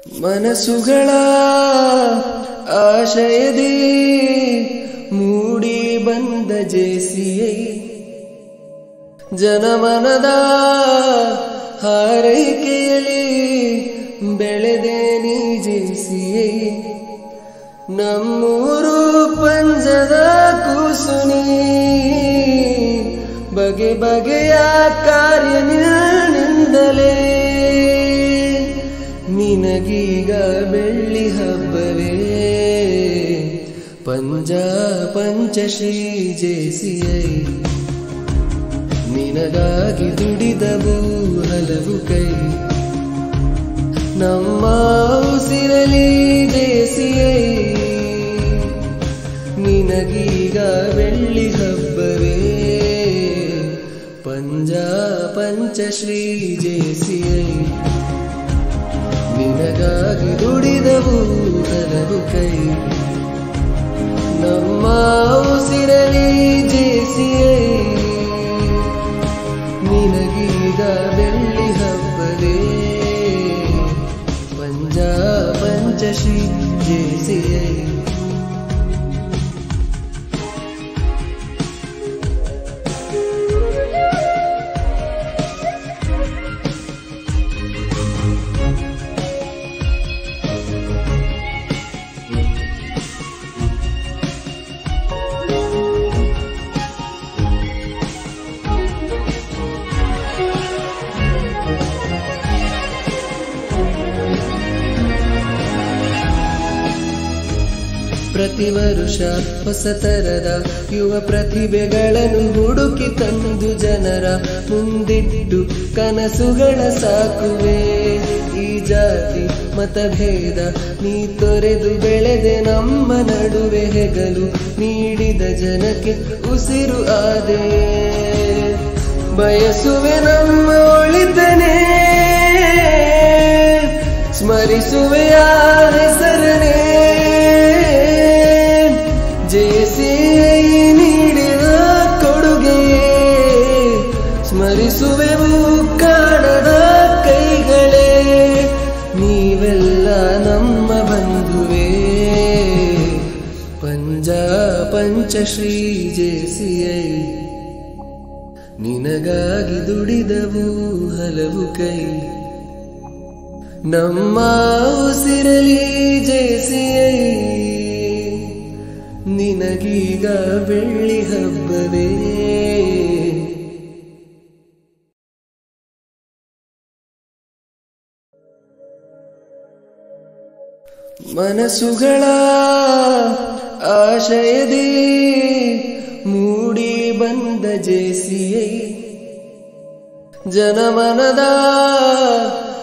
ಮನಸ್ಸುಗಳ ಆಶಯದಿ ಮೂಡಿ ಬಂದ ಜೇಸಿಯೈ ಜನಮನದ ಹಾರೈಕೆಯಲ್ಲಿ ಬೆಳೆದೆ ನೀ ಜೇಸಿಯೈ ನಮ್ಮೂರು ಪಂಜದ ಕೂಸುನಿ ಬಗೆ ಬಗೆಯ ಕಾರ್ಯ ನಿಂದಲೇ ನಿನಗೀಗ ಬೆಳ್ಳಿ ಹಬ್ಬವೇ ಪಂಜ ಪಂಚಶ್ರೀ ಜೇಸಿಯೈ ನಿನಗಾಗಿ ದುಡಿದವು ಹಲವು ಕೈ ನಮ್ಮ ಉಸಿರಲಿ ಜೇಸಿಯೈ ನಿನಗೀಗ ಬೆಳ್ಳಿ ಹಬ್ಬವೇ ಪಂಜ ಪಂಚಶ್ರೀ ಜೇಸಿಯೈ ನಿನಗಾಗಿ ದುಡಿದವು ಹಲವು ಕೈ ನಮ್ಮ ಉಸಿರಲಿ ಜೇಸಿಯೈ ನಿನಗೀಗ ಬೆಳ್ಳಿ ಹಬ್ಬವೇ ಪಂಜ ಪಂಚಶ್ರೀ ಜೇಸಿಯೈ ಪ್ರತಿ ವರುಷ ಹೊಸ ತರದ ಯುವ ಪ್ರತಿಭೆಗಳನ್ನು ಹುಡುಕಿ ತಂದು ಜನರ ಮುಂದಿಟ್ಟು ಕನಸುಗಳ ಸಾಕುವೆ ಈ ಜಾತಿ ಮತಭೇದ ನೀ ತೊರೆದು ಬೆಳೆದೆ ನಮ್ಮ ನಡುವೆ ಹೆಗಲು ನೀಡಿದ ಜನಕ್ಕೆ ಉಸಿರು ಆದೆ ಬಯಸುವೆ ನಮ್ಮ ಒಳಿತನೇ ಸ್ಮರಿಸುವೆ ಆ ಹೆಸರನೇ ಜೇಸಿ ನೀಡಿದ ಕೊಡುಗೆಯೇ ಸ್ಮರಿಸುವೆವು ಕಾಣದ ಕೈಗಳೇ ನೀವೆಲ್ಲ ನಮ್ಮ ಬಂಧುವೇ ಪಂಜ ಪಂಚಶ್ರೀ ಜೇಸಿಯೈ ನಿನಗಾಗಿ ದುಡಿದವು ಹಲವು ಕೈ ನಮ್ಮ ಉಸಿರಲಿ ಜೇಸಿಯೈ ನಿನಗೀಗ ಬೆಳ್ಳಿ ಹಬ್ಬವೇ ಮನಸ್ಸುಗಳ ಆಶಯದಿ ಮೂಡಿ ಬಂದ ಜೇಸಿಯೈ ಜನಮನದ